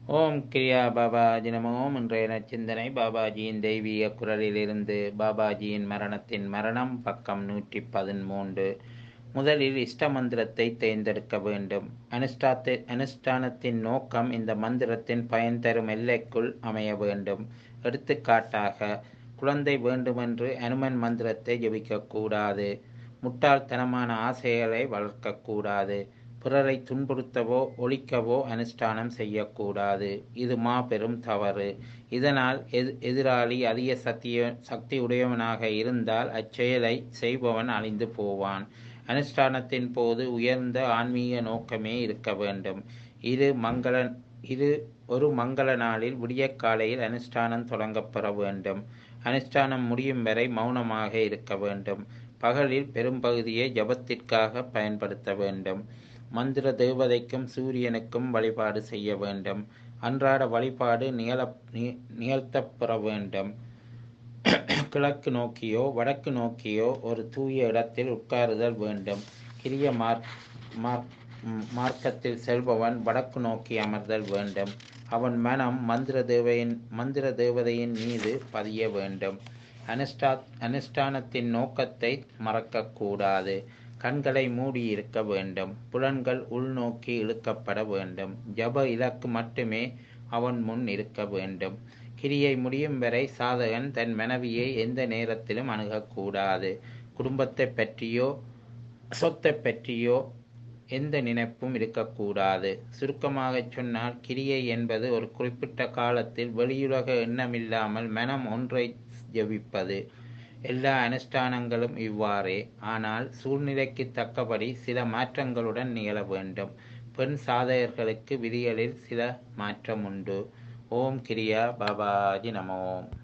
ஓம் கிரியா பாபாஜி நம ஓம் இன்றைய நச்சிந்தனை பாபாஜியின் தெய்வீக குரலிலிருந்து பாபாஜியின் மரணத்தின் மரணம் பக்கம் நூற்றி பதிமூன்று முதலில் இஷ்ட மந்திரத்தை தேர்ந்தெடுக்க வேண்டும் அனுஷ்டாத்தை அனுஷ்டானத்தின் நோக்கம் இந்த மந்திரத்தின் பயன் தரும் எல்லைக்குள் அமைய வேண்டும் எடுத்துக்காட்டாக குழந்தை வேண்டுமென்று அனுமன் மந்திரத்தை ஜபிக்கக்கூடாது முட்டாள்தனமான ஆசைகளை வளர்க்கக்கூடாது பிறரை துன்புறுத்தவோ ஒழிக்கவோ அனுஷ்டானம் செய்யக்கூடாது இது மாபெரும் தவறு இதனால் எது எதிராளி அதிக சக்திய சக்தி உடையவனாக இருந்தால் அச்செயலை செய்பவன் அழிந்து போவான் அனுஷ்டானத்தின் போது உயர்ந்த ஆன்மீக நோக்கமே இருக்க வேண்டும் இரு மங்கள இரு ஒரு மங்கள நாளில் விடியற் காலையில் அனுஷ்டானம் தொடங்கப்பெற வேண்டும் அனுஷ்டானம் முடியும் வரை மௌனமாக இருக்க வேண்டும் பகலில் பெரும்பகுதியை ஜபத்திற்காக பயன்படுத்த வேண்டும் மந்திர தேவதைக்கும் சூரியனுக்கும் வழிபாடு செய்ய வேண்டும் அன்றாட வழிபாடு நிகழ நிகழ்த்தப்பெற வேண்டும் கிழக்கு நோக்கியோ வடக்கு நோக்கியோ ஒரு தூய இடத்தில் உட்காருதல் வேண்டும் கிரிய மார்க் மார்க் மார்க்கத்தில் செல்பவன் வடக்கு நோக்கி அமர்தல் வேண்டும் அவன் மனம் மந்திர தேவையின் மந்திர தேவதையின் மீது பதிய வேண்டும் அனுஷ்டா அனுஷ்டானத்தின் நோக்கத்தை மறக்கக்கூடாது கண்களை மூடி இருக்க வேண்டும் புலன்கள் உள்நோக்கி இழுக்கப்பட வேண்டும் ஜப இலக்கு மட்டுமே அவன் முன் இருக்க வேண்டும் கிரியை முடியும் வரை சாதகன் தன் மனைவியை எந்த நேரத்திலும் அணுகக்கூடாது குடும்பத்தை பற்றியோ சொத்தை பற்றியோ எந்த நினைப்பும் இருக்கக்கூடாது சுருக்கமாக சொன்னால் கிரியை என்பது ஒரு குறிப்பிட்ட காலத்தில் வெளியுலக எண்ணமில்லாமல் மனம் ஒன்றை ஜபிப்பது எல்லா அனுஷ்டானங்களும் இவ்வாறே ஆனால் சூழ்நிலைக்கு தக்கபடி சில மாற்றங்களுடன் நிகழ வேண்டும் பெண் சாதகர்களுக்கு விதிகளில் சில மாற்றம் உண்டு ஓம் கிரியா பாபாஜி நமோம்